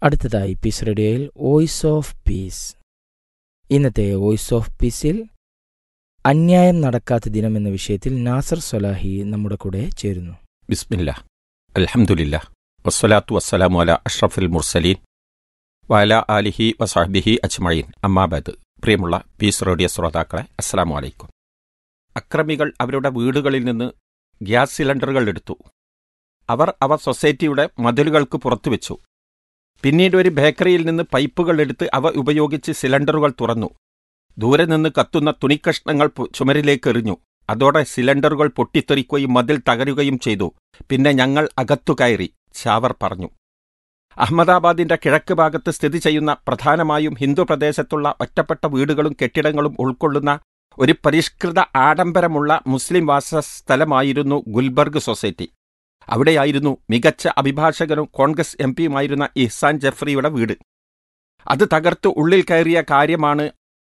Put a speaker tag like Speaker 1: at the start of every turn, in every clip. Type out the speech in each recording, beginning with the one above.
Speaker 1: അടുത്തതായി പീസ് റേഡിയോയിൽ voice of peace ഇന്നത്തെ വോയിസ് ഓഫ് പീസിൽ അന്യായം നടക്കാത്ത ദിനം എന്ന വിഷയത്തിൽ നാസർ സൊലാഹി നമ്മുടെ കൂടെ ചേരുന്നു
Speaker 2: ബിസ്മില്ല അൽഹംദുലില്ല വസ്സലാത്തു വസ്സലാമു അല അഷ്റഫുൽ മുർസലീൻ വഅല ആലിഹി വസാഹ്ബിഹി അജ്മഈൻ അമ്മാബാദ് പ്രിയമുള്ള പീസ് റേഡിയോ ശ്രോതാക്കളെ അസ്സലാമു അലൈക്കും അക്രമികൾ അവരുടെ വീടുകളിൽ നിന്ന് ഗ്യാസ് സിലിണ്ടറുകൾ എടുത്തു അവർ അവ സൊസൈറ്റിയുടെ മതിലുകൾക്ക് പുറത്തു വെച്ചു പിന്നീട് ഒരു ബേക്കറിയിൽ നിന്ന് പൈപ്പുകൾ എടുത്ത് അവ ഉപയോഗിച്ച് സിലിണ്ടറുകൾ തുറന്നു ദൂരെ നിന്ന് കത്തുന്ന തുണിക്കഷ്ണങ്ങൾ പു- ചുമരിലേക്ക് എറിഞ്ഞു അതോടെ സിലിണ്ടറുകൾ പൊട്ടിത്തെറിക്കുകയും മതിൽ തകരുകയും ചെയ്തു പിന്നെ ഞങ്ങൾ അകത്തു കയറി ചാവർ പറഞ്ഞു അഹമ്മദാബാദിന്റെ കിഴക്ക് ഭാഗത്ത് സ്ഥിതി ചെയ്യുന്ന പ്രധാനമായും ഹിന്ദു പ്രദേശത്തുള്ള ഒറ്റപ്പെട്ട വീടുകളും കെട്ടിടങ്ങളും ഉൾക്കൊള്ളുന്ന ഒരു പരിഷ്കൃത ആഡംബരമുള്ള മുസ്ലിം വാസസ്ഥലമായിരുന്നു ഗുൽബർഗ് സൊസൈറ്റി അവിടെയായിരുന്നു മികച്ച അഭിഭാഷകനും കോൺഗ്രസ് എം പിയുമായിരുന്ന ഇഹ്സാൻ ജഫ്രിയുടെ വീട് അത് തകർത്ത് ഉള്ളിൽ കയറിയ കാര്യമാണ്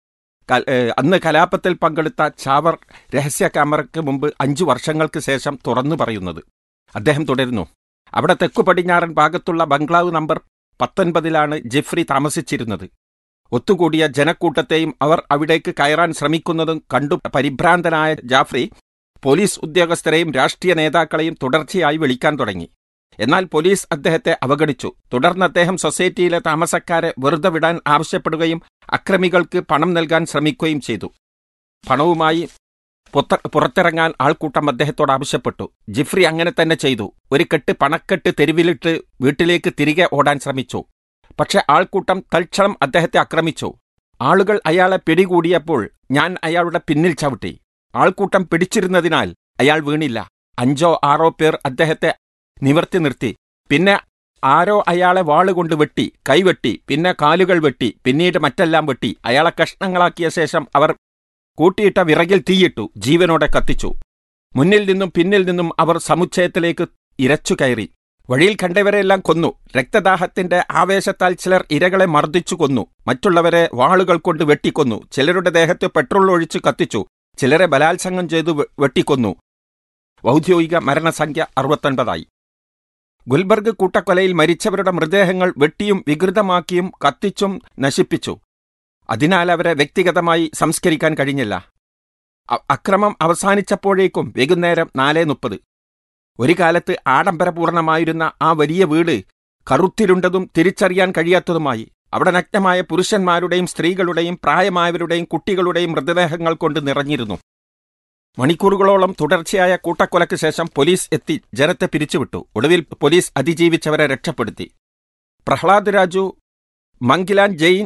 Speaker 2: കൽ- ഏഹ് അന്ന് കലാപത്തിൽ പങ്കെടുത്ത ചാവർ രഹസ്യ ക്യാമറയ്ക്ക് മുമ്പ് അഞ്ചു വർഷങ്ങൾക്ക് ശേഷം തുറന്നു പറയുന്നത് അദ്ദേഹം തുടരുന്നു അവിടെ തെക്കു പടിഞ്ഞാറൻ ഭാഗത്തുള്ള ബംഗ്ലാവ് നമ്പർ പത്തൊൻപതിലാണ് ജിഫ്രി താമസിച്ചിരുന്നത് ഒത്തുകൂടിയ ജനക്കൂട്ടത്തെയും അവർ അവിടേക്ക് കയറാൻ ശ്രമിക്കുന്നതും കണ്ടു പരിഭ്രാന്തനായ ജാഫ്രി പോലീസ് ഉദ്യോഗസ്ഥരെയും രാഷ്ട്രീയ നേതാക്കളെയും തുടർച്ചയായി വിളിക്കാൻ തുടങ്ങി എന്നാൽ പോലീസ് അദ്ദേഹത്തെ അവഗണിച്ചു തുടർന്ന് അദ്ദേഹം സൊസൈറ്റിയിലെ താമസക്കാരെ വെറുതെ വിടാൻ ആവശ്യപ്പെടുകയും അക്രമികൾക്ക് പണം നൽകാൻ ശ്രമിക്കുകയും ചെയ്തു പണവുമായി പുത്ത- പുറത്തിറങ്ങാൻ ആൾക്കൂട്ടം അദ്ദേഹത്തോട് ആവശ്യപ്പെട്ടു ജിഫ്രി അങ്ങനെ തന്നെ ചെയ്തു ഒരു കെട്ട് പണക്കെട്ട് തെരുവിലിട്ട് വീട്ടിലേക്ക് തിരികെ ഓടാൻ ശ്രമിച്ചു പക്ഷെ ആൾക്കൂട്ടം തൽക്ഷണം അദ്ദേഹത്തെ ആക്രമിച്ചു ആളുകൾ അയാളെ പിടികൂടിയപ്പോൾ ഞാൻ അയാളുടെ പിന്നിൽ ചവിട്ടി ആൾക്കൂട്ടം പിടിച്ചിരുന്നതിനാൽ അയാൾ വീണില്ല അഞ്ചോ ആറോ പേർ അദ്ദേഹത്തെ നിവർത്തി നിർത്തി പിന്നെ ആരോ അയാളെ വാളുകൊണ്ട് വെട്ടി കൈവെട്ടി പിന്നെ കാലുകൾ വെട്ടി പിന്നീട് മറ്റെല്ലാം വെട്ടി അയാളെ കഷ്ണങ്ങളാക്കിയ ശേഷം അവർ കൂട്ടിയിട്ട വിറകിൽ തീയിട്ടു ജീവനോടെ കത്തിച്ചു മുന്നിൽ നിന്നും പിന്നിൽ നിന്നും അവർ സമുച്ചയത്തിലേക്ക് ഇരച്ചു കയറി വഴിയിൽ കണ്ടവരെല്ലാം കൊന്നു രക്തദാഹത്തിന്റെ ആവേശത്താൽ ചിലർ ഇരകളെ മർദ്ദിച്ചു കൊന്നു മറ്റുള്ളവരെ വാളുകൾ കൊണ്ട് വെട്ടിക്കൊന്നു ചിലരുടെ ദേഹത്ത് പെട്രോൾ ഒഴിച്ച് കത്തിച്ചു ചിലരെ ബലാത്സംഗം ചെയ്തു വെ- വെട്ടിക്കൊന്നു ഔദ്യോഗിക മരണസംഖ്യ അറുപത്തൊൻപതായി ഗുൽബർഗ് കൂട്ടക്കൊലയിൽ മരിച്ചവരുടെ മൃതദേഹങ്ങൾ വെട്ടിയും വികൃതമാക്കിയും കത്തിച്ചും നശിപ്പിച്ചു അതിനാൽ അവരെ വ്യക്തിഗതമായി സംസ്കരിക്കാൻ കഴിഞ്ഞില്ല അ- അക്രമം അവസാനിച്ചപ്പോഴേക്കും വൈകുന്നേരം നാല് മുപ്പത് ഒരു കാലത്ത് ആഡംബരപൂർണമായിരുന്ന ആ വലിയ വീട് കറുത്തിരുണ്ടതും തിരിച്ചറിയാൻ കഴിയാത്തതുമായി അവിടെ നഗ്നമായ പുരുഷന്മാരുടെയും സ്ത്രീകളുടെയും പ്രായമായവരുടെയും കുട്ടികളുടെയും മൃതദേഹങ്ങൾ കൊണ്ട് നിറഞ്ഞിരുന്നു മണിക്കൂറുകളോളം തുടർച്ചയായ കൂട്ടക്കൊലയ്ക്ക് ശേഷം പോലീസ് എത്തി ജനത്തെ പിരിച്ചുവിട്ടു ഒടുവിൽ പോലീസ് അതിജീവിച്ചവരെ രക്ഷപ്പെടുത്തി പ്രഹ്ലാദ് രാജു മങ്കിലാൻ ജെയിൻ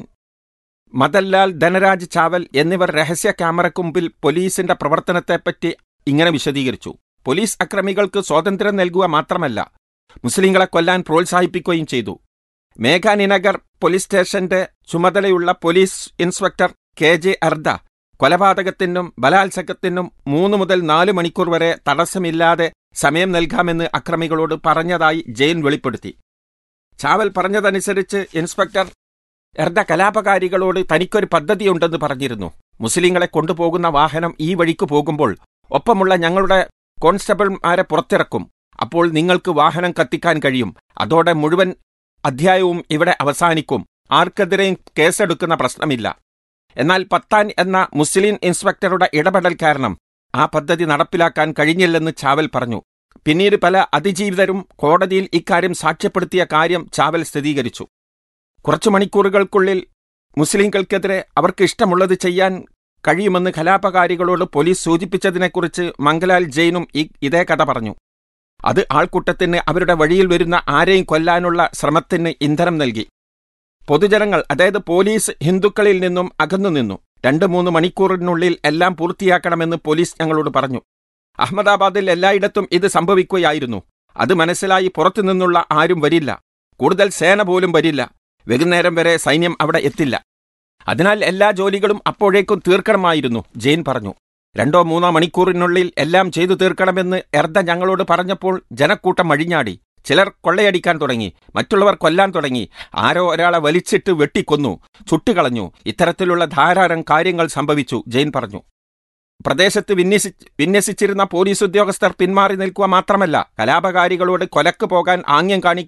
Speaker 2: മദൻലാൽ ധനരാജ് ചാവൽ എന്നിവർ രഹസ്യ ക്യാമറയ്ക്ക് മുമ്പിൽ പോലീസിന്റെ പ്രവർത്തനത്തെപ്പറ്റി ഇങ്ങനെ വിശദീകരിച്ചു പോലീസ് അക്രമികൾക്ക് സ്വാതന്ത്ര്യം നൽകുക മാത്രമല്ല മുസ്ലിങ്ങളെ കൊല്ലാൻ പ്രോത്സാഹിപ്പിക്കുകയും ചെയ്തു മേഘാനിനഗർ പോലീസ് സ്റ്റേഷന്റെ ചുമതലയുള്ള പോലീസ് ഇൻസ്പെക്ടർ കെ ജെ അർദ കൊലപാതകത്തിനും ബലാത്സംഗത്തിനും മൂന്ന് മുതൽ നാല് മണിക്കൂർ വരെ തടസ്സമില്ലാതെ സമയം നൽകാമെന്ന് അക്രമികളോട് പറഞ്ഞതായി ജെയിൻ വെളിപ്പെടുത്തി ചാവൽ പറഞ്ഞതനുസരിച്ച് ഇൻസ്പെക്ടർ എർദ കലാപകാരികളോട് തനിക്കൊരു പദ്ധതിയുണ്ടെന്ന് പറഞ്ഞിരുന്നു മുസ്ലിങ്ങളെ കൊണ്ടുപോകുന്ന വാഹനം ഈ വഴിക്ക് പോകുമ്പോൾ ഒപ്പമുള്ള ഞങ്ങളുടെ കോൺസ്റ്റബിൾമാരെ പുറത്തിറക്കും അപ്പോൾ നിങ്ങൾക്ക് വാഹനം കത്തിക്കാൻ കഴിയും അതോടെ മുഴുവൻ അധ്യായവും ഇവിടെ അവസാനിക്കും ആർക്കെതിരെയും കേസെടുക്കുന്ന പ്രശ്നമില്ല എന്നാൽ പത്താൻ എന്ന മുസ്ലിം ഇൻസ്പെക്ടറുടെ ഇടപെടൽ കാരണം ആ പദ്ധതി നടപ്പിലാക്കാൻ കഴിഞ്ഞില്ലെന്ന് ചാവൽ പറഞ്ഞു പിന്നീട് പല അതിജീവിതരും കോടതിയിൽ ഇക്കാര്യം സാക്ഷ്യപ്പെടുത്തിയ കാര്യം ചാവൽ സ്ഥിരീകരിച്ചു കുറച്ചു മണിക്കൂറുകൾക്കുള്ളിൽ മുസ്ലിംകൾക്കെതിരെ അവർക്ക് ഇഷ്ടമുള്ളത് ചെയ്യാൻ കഴിയുമെന്ന് കലാപകാരികളോട് പോലീസ് സൂചിപ്പിച്ചതിനെക്കുറിച്ച് മംഗലാൽ ജെയിനും ഈ ഇതേ കഥ പറഞ്ഞു അത് ആൾക്കൂട്ടത്തിന് അവരുടെ വഴിയിൽ വരുന്ന ആരെയും കൊല്ലാനുള്ള ശ്രമത്തിന് ഇന്ധനം നൽകി പൊതുജനങ്ങൾ അതായത് പോലീസ് ഹിന്ദുക്കളിൽ നിന്നും അകന്നു നിന്നു രണ്ട് മൂന്ന് മണിക്കൂറിനുള്ളിൽ എല്ലാം പൂർത്തിയാക്കണമെന്ന് പോലീസ് ഞങ്ങളോട് പറഞ്ഞു അഹമ്മദാബാദിൽ എല്ലായിടത്തും ഇത് സംഭവിക്കുകയായിരുന്നു അത് മനസ്സിലായി പുറത്തുനിന്നുള്ള ആരും വരില്ല കൂടുതൽ സേന പോലും വരില്ല വൈകുന്നേരം വരെ സൈന്യം അവിടെ എത്തില്ല അതിനാൽ എല്ലാ ജോലികളും അപ്പോഴേക്കും തീർക്കണമായിരുന്നു ജെയിൻ പറഞ്ഞു രണ്ടോ മൂന്നോ മണിക്കൂറിനുള്ളിൽ എല്ലാം ചെയ്തു തീർക്കണമെന്ന് എർദ ഞങ്ങളോട് പറഞ്ഞപ്പോൾ ജനക്കൂട്ടം അഴിഞ്ഞാടി ചിലർ കൊള്ളയടിക്കാൻ തുടങ്ങി മറ്റുള്ളവർ കൊല്ലാൻ തുടങ്ങി ആരോ ഒരാളെ വലിച്ചിട്ട് വെട്ടിക്കൊന്നു ചുട്ടുകളഞ്ഞു ഇത്തരത്തിലുള്ള ധാരാളം കാര്യങ്ങൾ സംഭവിച്ചു ജെയിൻ പറഞ്ഞു പ്രദേശത്ത് വിന്യസി വിന്യസിച്ചിരുന്ന പോലീസ് ഉദ്യോഗസ്ഥർ പിന്മാറി നിൽക്കുക മാത്രമല്ല കലാപകാരികളോട് കൊലക്ക് പോകാൻ ആംഗ്യം കാണി